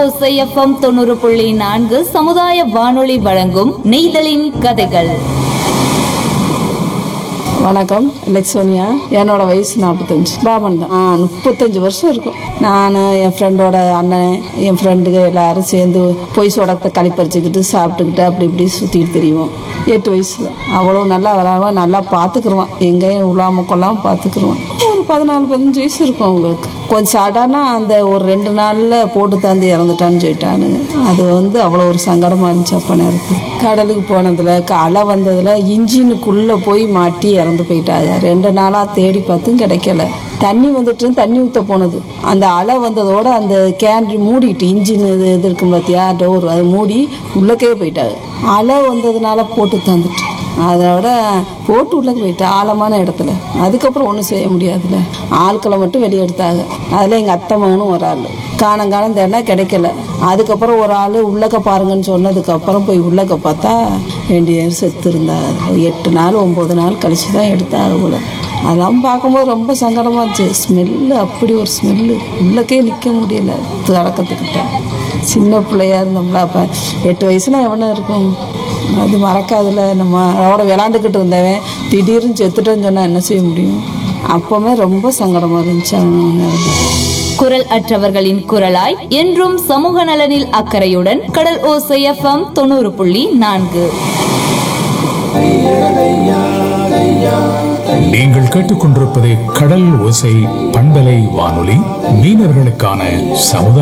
ஓசை எஃப்எம் தொண்ணூறு புள்ளி நான்கு சமுதாய வானொலி வழங்கும் நெய்தலின் கதைகள் வணக்கம் லெக்ஸோனியா என்னோட வயசு நாற்பத்தஞ்சு பாபன் தான் ஆ முப்பத்தஞ்சு வருஷம் இருக்கும் நான் என் ஃப்ரெண்டோட அண்ணன் என் ஃப்ரெண்டுங்க எல்லாரும் சேர்ந்து பொய் சொடத்தை களிப்பறிச்சுக்கிட்டு சாப்பிட்டுக்கிட்டு அப்படி இப்படி சுற்றிட்டு தெரியுவோம் எட்டு வயசுல அவ்வளோ நல்லா விளாடுவான் நல்லா பார்த்துக்குருவான் எங்கேயும் உலாம கொள்ளாமல் பார்த்துக்குருவான் ஒரு பதினாலு பதினஞ்சு வயசு இருக்கும் அவங்களுக்கு கொஞ்சம் சாடானா அந்த ஒரு ரெண்டு நாளில் போட்டு தந்து இறந்துட்டான்னு சொல்லிட்டானுங்க அது வந்து அவ்வளோ ஒரு சங்கடமாக இருந்துச்சு அப்போ நேரத்தில் கடலுக்கு போனதில் அலை வந்ததில் இன்ஜினுக்குள்ளே போய் மாட்டி இறந்து போயிட்டாங்க ரெண்டு நாளாக தேடி பார்த்தும் கிடைக்கல தண்ணி வந்துட்டு தண்ணி ஊற்ற போனது அந்த அலை வந்ததோட அந்த கேன் மூடிட்டு இன்ஜின் இது இது இருக்கும் பார்த்தியா டோர் அது மூடி உள்ளக்கே போயிட்டாங்க அலை வந்ததுனால போட்டு தந்துட்டு அதோட போட்டு உள்ள போயிட்டு ஆழமான இடத்துல அதுக்கப்புறம் ஒன்றும் செய்ய முடியாதுல்ல ஆட்களை மட்டும் வெளியே எடுத்தாங்க அதில் எங்கள் அத்தை மகனும் ஒரு ஆள் காணம் காணம் தேடினா கிடைக்கல அதுக்கப்புறம் ஒரு ஆள் உள்ளக்க பாருங்கன்னு சொன்னதுக்கப்புறம் போய் உள்ளக்க பார்த்தா ரெண்டு பேர் செத்து இருந்தாங்க எட்டு நாள் ஒம்பது நாள் கழிச்சு தான் எடுத்தாங்க போல அதெல்லாம் பார்க்கும்போது ரொம்ப சங்கடமாக இருந்துச்சு ஸ்மெல்லு அப்படி ஒரு ஸ்மெல்லு உள்ளக்கே நிற்க முடியல தொடக்கத்துக்கிட்ட சின்ன பிள்ளையா இருந்தோம்ல அப்போ எட்டு வயசுல எவனை இருக்கும் அது மறக்காதுல நம்ம அவட விளாண்டுக்கிட்டு இருந்தவன் திடீர்னு செத்துட்டேன்னு சொன்னால் என்ன செய்ய முடியும் அப்போவுமே ரொம்ப சங்கடமாக இருந்துச்சு அவன் இறந்தது. குரல் அற்றவர்களின் குரலாய் என்றும் சமூக நலனில் அக்கறையுடன் கடல் ஓசை எஃப்எம் தொண்ணூறு புள்ளி நான்கு நீங்கள் கேட்டுக்கொண்டிருப்பது கடல் ஓசை பண்பலை வானொலி மீனவர்களுக்கான சமுதாய